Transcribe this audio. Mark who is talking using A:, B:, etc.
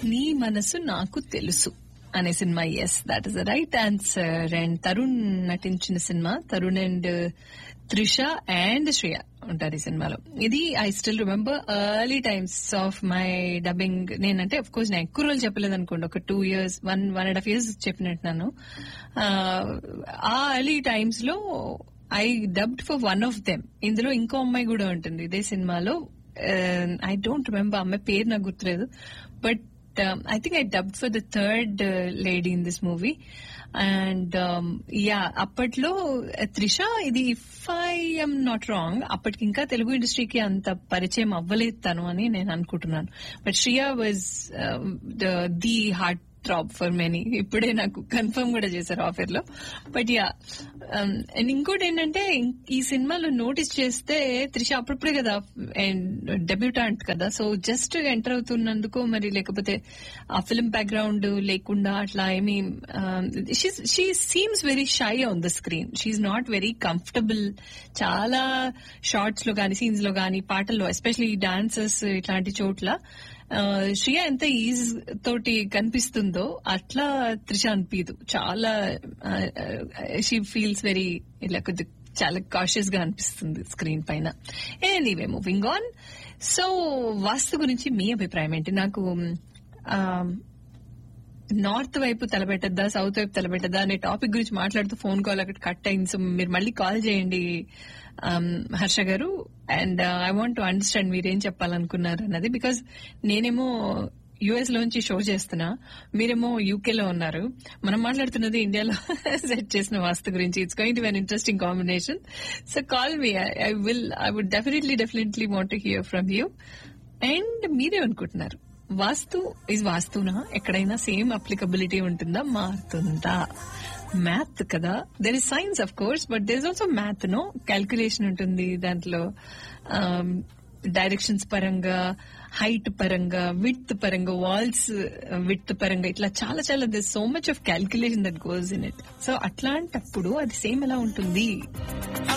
A: నీ మనసు నాకు తెలుసు అనే cinema yes that is the right answer and Tarun నటించిన cinema Tarun and Trisha and Shreya ఉంటారు ఈ సినిమాలో ఇది I still remember early times of my dubbing నేనంటే అఫ్ కోర్స్ నేను ఎక్కువ రోజులు చెప్పలేదు అనుకోండి ఒక two years one one and half years చెప్పినట్టున్నాను ఆ ఎర్లీ టైమ్స్ లో I dubbed for one of them ఇందులో ఇంకో అమ్మాయి కూడా ఉంటుంది ఇదే సినిమాలో ఐ డోంట్ రిమెంబర్ అమ్మాయి పేరు నాకు గుర్తులేదు but I think I dubbed for the third lady in this movie and yeah అప్పట్లో త్రిష ఇది if I am not wrong అప్పటికి ఇంకా తెలుగు ఇండస్ట్రీకి అంత పరిచయం అవ్వలేదు తను అని నేను అనుకుంటున్నాను but Shriya was the heartthrob for many ఇప్పుడే నాకు కన్ఫర్మ్ కూడా చేశారు ఆఫర్ లో బట్ యా అండ్ ఇంకోటి ఏంటంటే ఈ సినిమాలో నోటీస్ చేస్తే త్రిష అప్పుడప్పుడే కదా డెబ్యూటాంట్ కదా సో జస్ట్ ఎంటర్ అవుతున్నందుకు మరి లేకపోతే ఆ ఫిల్మ్ బ్యాక్గ్రౌండ్ లేకుండా అట్లా ఏమి she seems very shy on the screen she's not very comfortable చాలా షార్ట్స్ లో గానీ సీన్స్ లో గానీ పాటల్లో ఎస్పెషలీ డాన్సెస్ ఇట్లాంటి చోట్ల శ్రియ ఎంత ఈజ్ తోటి కనిపిస్తుందో అట్లా త్రిష అనిపించదు చాలా షీ ఫీల్స్ వెరీ ఇలా కొద్ది చాలా కాషియస్ గా అనిపిస్తుంది స్క్రీన్ పైన anyway moving on so vastu గురించి మీ అభిప్రాయం ఏంటి నాకు నార్త్ వైపు తలపెట్టద్దా సౌత్ వైపు తలపెట్టద్దా అనే టాపిక్ గురించి మాట్లాడుతూ ఫోన్ కాల్ అక్కడ కట్ అయింది సో మీరు మళ్ళీ కాల్ చేయండి Harsha garu and I want to understand మీరేం చెప్పాలనుకున్నారు అన్నది బికాజ్ నేనేమో యుఎస్ లోంచి షో చేస్తున్నా మీరేమో యూకేలో ఉన్నారు మనం మాట్లాడుతున్నది ఇండియాలో సెట్ చేసిన వాస్తు గురించి it's going to one interesting combination so call me I will I would definitely definitely want to hear from you అండ్ మీరే అనుకుంటున్నారు వాస్తు ఇస్ వాస్తునా ఎక్కడైనా సేమ్ అప్లికబిలిటీ ఉంటుందా మారుతుందా మ్యాథ్ కదా there is science of course but there is also math no calculation ఉంటుంది దాంట్లో directions పరంగా హైట్ పరంగా విత్ పరంగా వాల్స్ విత్ పరంగా ఇట్లా చాలా చాలా there so much of calculation that goes in it so అట్లాంటప్పుడు అది సేమ్ ఎలా ఉంటుంది